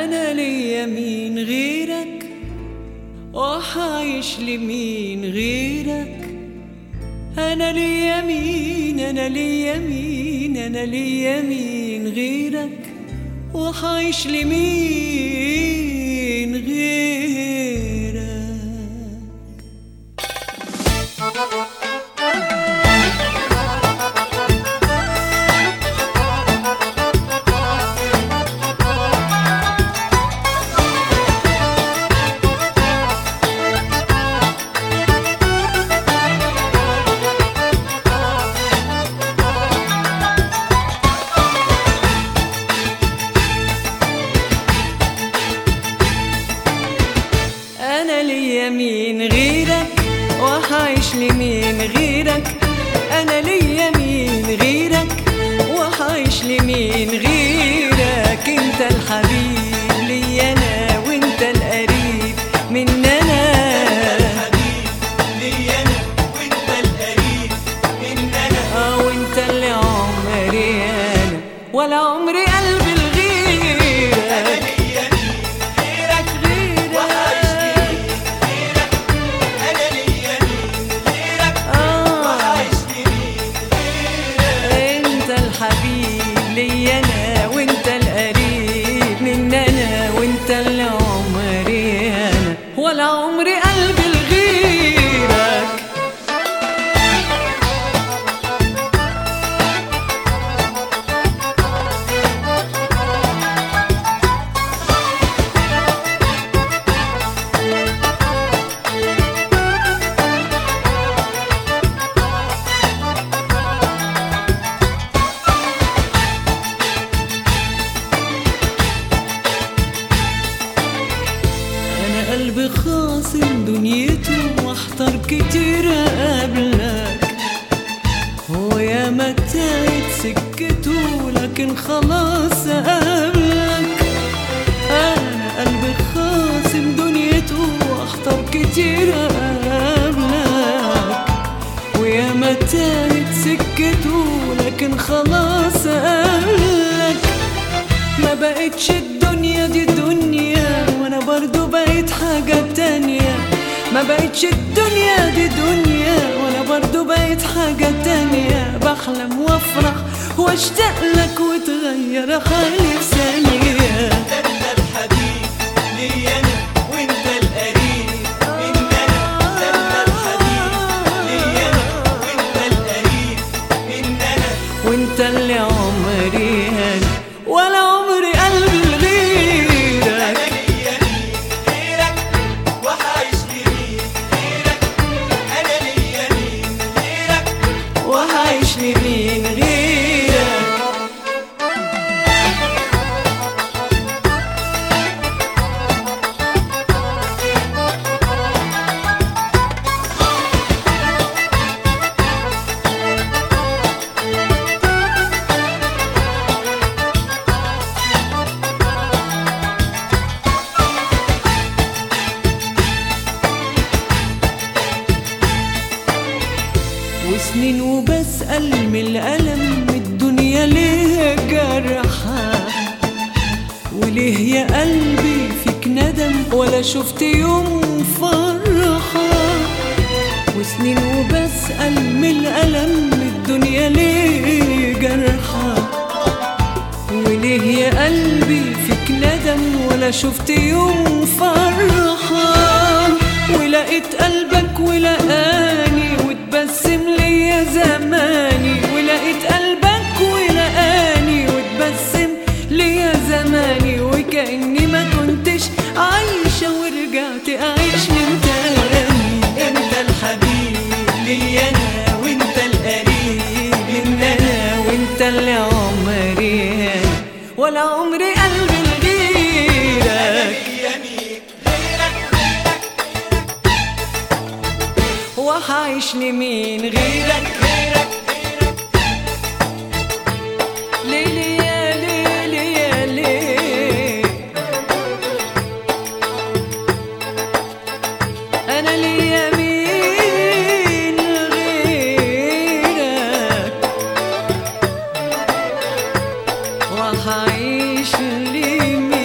انا ليا مين غيرك وحعيش لمين غيرك انا ليا مين انا ليا مين انا ليا مين غيرك وحعيش لمين غيرك انا ليا مين غيرك وحعيش لمين غيرك انا ليا مين غيرك وحعيش لمين غيرك انت الحبيب ليا انا وانت القريب مننا اه وانت اللي عمري انا ولا عمري قلبي لغيرك غيرك آه انت الحبيب ليا انا وانت القريب مننا وانت اللي عمري انا ولا عمري قلبي لغيرك انا قلبي خاصم دنيته واحتار كتير اقابلك هو يا ما تايت سكته لكن خلاص اقابلك انا قلبي خاصم دنيته واحتار كتير اقابلك ويا ما تايت سكته لكن خلاص اقابلك ما بقتش الدنيا دي دنيا وانا برضو بقيت حاجة تانية ما بقتش الدنيا دي دنيا وانا برضو بقيت حاجة تانية بحلم وافرح واشتاق لك وتغير حالي في ثانية وانت اللي عمري انا ولا عمري قلبي لغيرك وهعيش لمين غيرك وسنين وبسأل من الألم الدنيا ليه جرحة وليه يا قلبي فيك ندم ولا شفت يوم فرحة وسنين وبسأل من الألم الدنيا ليه جرحة وليه يا قلبي فيك ندم ولا شفت يوم فرحة ولقيت قلبك ولقاني وتبسم ليا زماني ولقيت قلبك ولقاني وتبسم ليا زماني وكأني ما كنتش عايشة ورجعت أعيش من تاني انت الحبيب ليا انا وانت القريب مننا وانت اللي عمري أنا ولا عمري قلبي لغيرك وحعيش لمين غيرك ليلي يا ليلي يا ليل انا ليا مين غيرك وحعيش لمين